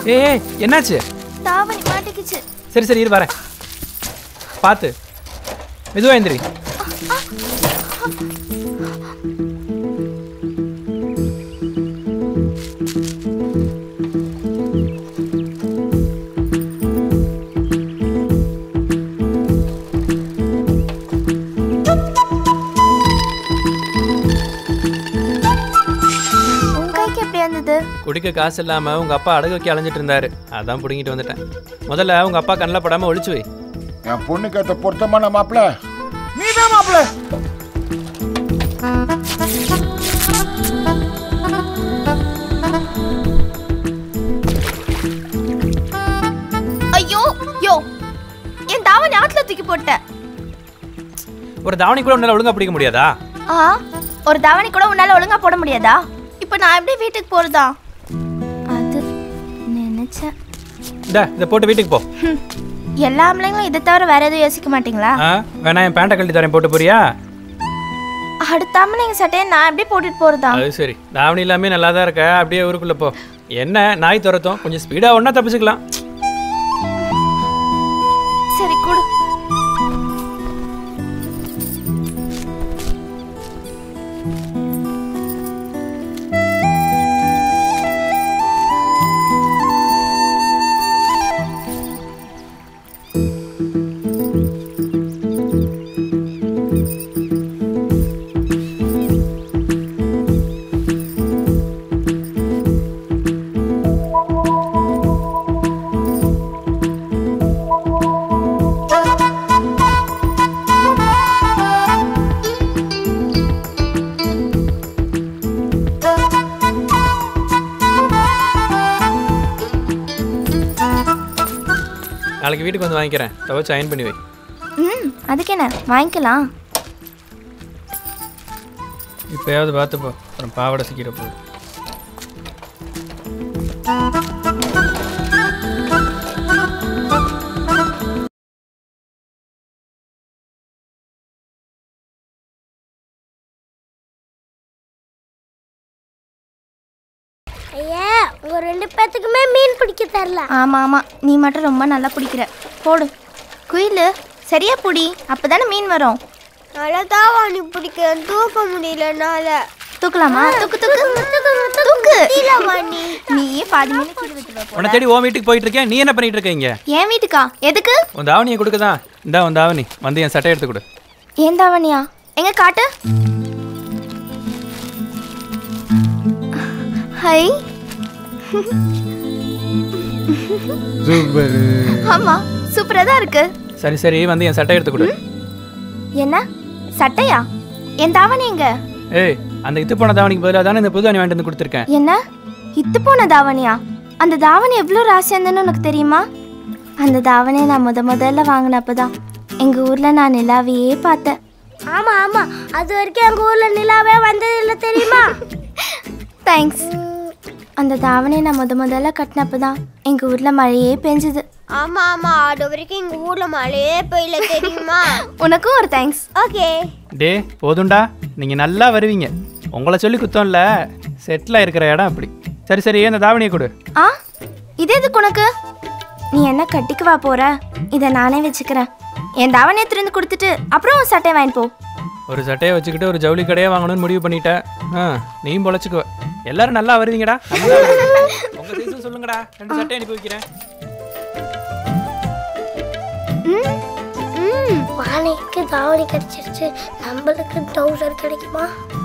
ஏய் ஏய், என்னாச்சு தாவணி மாட்டிக்கிச்சு சரி சரி இரு வரேன் பார்த்து மெதுவா எந்திரி உன் கைக்கு எப்படி இருந்தது குடிக்க காசு இல்லாம உங்க அப்பா அடகு வைக்க அலைஞ்சிட்டு இருந்தாரு அதான் புடுங்கிட்டு வந்துட்டேன் முதல்ல உங்க அப்பா கண்ணில் படாம ஒளிச்சு வை என் பொண்ணுக்கு ஏத்த பொருத்தமான மாப்பிள்ள நீதான் மாப்பிள்ள ஐயோ யோ என் தாவணி ஆத்துல தூக்கி போட்ட ஒரு தாவணி கூட உன்னால ஒழுங்கா பிடிக்க முடியாதா ஆ ஒரு தாவணி கூட உன்னால ஒழுங்கா போட முடியாதா இப்போ நான் எப்படி வீட்டுக்கு போறதா அது நினைச்சேன் இந்த இதை போட்டு வீட்டுக்கு போ ஹம். எல்லா ஆம்பளைங்களும் இதை தவிர வேற எதுவும் யோசிக்க மாட்டீங்களா ஆ வேணா என் பேண்ட்டை கழட்டி தரேன் போட்டு போறியா அடுத்த ஆம்பளைங்க சட்டையை நான் எப்படி போட்டுட்டு போறதா அது சரி தாவணி எல்லாமே நல்லா தான் இருக்க அப்படியே ஊருக்குள்ள போ என்ன நாய் துரத்தும் கொஞ்சம் ஸ்பீடா ஒன்னா தப்பிச்சுக்கலாம் சரி கொடு நாளைக்கு வீட்டுக்கு வந்து வாங்கிக்கிறேன் துவைச்சு அயன் பண்ணி வை ம் அதுக்கு என்ன வாங்கிக்கலாம் இப்போயாவது பார்த்துப்போ அப்புறம் பாவாடை சிக்கிற போகுது ஐயா உங்க ரெண்டு பேத்துக்குமே மீன் பிடிக்க தரல ஆமா ஆமா நீ மட்டும் ரொம்ப நல்லா பிடிக்கிற போடு குயில் சரியா புடி அப்பதானே மீன் வரும் நல்லதான் வாணி பிடிக்கிறேன் தூக்க முடியலனால தூக்கலாமா தூக்கு தூக்கு தூக்கு வாணி நீயே பாதி மீன் கீழே விட்டுருவ உன்னை தேடி உன் வீட்டுக்கு போயிட்டு இருக்கேன் நீ என்ன பண்ணிட்டு இருக்க இங்க என் வீட்டுக்கா எதுக்கு உன் தாவணியை கொடுக்கதான் இந்தா உன் தாவணி வந்து என் சட்டை எடுத்து கொடு ஏன் தாவணியா எங்க காட்டு ஹை ஆமா சூப்பரா தான் இருக்கு சரி சரி வந்து என் சட்டை எடுத்து கொடு என்ன சட்டையா என் தாவணி எங்க ஏய் அந்த இத்து போன தாவணிக்கு பதிலாக தானே இந்த புது தாவணி வாங்கிட்டு வந்து கொடுத்துருக்கேன் என்ன இத்து போன தாவணியா அந்த தாவணி எவ்வளோ ராசியா இருந்ததுன்னு உனக்கு தெரியுமா அந்த தாவணியை நான் முத முதல்ல வாங்கினப்பதான் எங்க ஊர்ல நான் நிலாவையே பார்த்தேன் ஆமா ஆமா அது வரைக்கும் எங்க ஊர்ல நிலாவே வந்தது இல்ல தெரியுமா தேங்க்ஸ் அந்த தாவணியை நான் முத முதல்ல கட்டினப்பதான் எங்க ஊர்ல மழையே பெஞ்சுது ஆமா ஆமா அது வரைக்கும் எங்க ஊர்ல மழையே பெய்யல தெரியுமா உனக்கும் ஒரு தேங்க்ஸ் ஓகே டே போதும்டா நீங்கள் நல்லா வருவீங்க உங்களை சொல்லி குத்தம் இல்லை செட்டில் இருக்கிற இடம் அப்படி சரி சரி அந்த தாவணியை கொடு ஆ இது எதுக்கு உனக்கு நீ என்ன கட்டிக்குவா போற இதை நானே வச்சுக்கிறேன் என் தாவணியை திறந்து கொடுத்துட்டு அப்புறம் உன் சட்டை வாங்கிட்டு போ ஒரு சட்டையை வச்சுக்கிட்டு ஒரு ஜவுளி கடையே வாங்கணும்னு முடிவு பண்ணிட்டேன் ஆ நீயும் பொழைச்சிக்குவ எல்லாரும் நல்லா வருவீங்கடா நல்லா வருவீங்க. உங்க சைஸும் சொல்லுங்கடா ரெண்டு சட்டை அனுப்பி வைக்கிறேன் வாணிக்கு தாவணி கிடைச்சிருச்சு நம்மளுக்கு டவுசர் கிடைக்குமா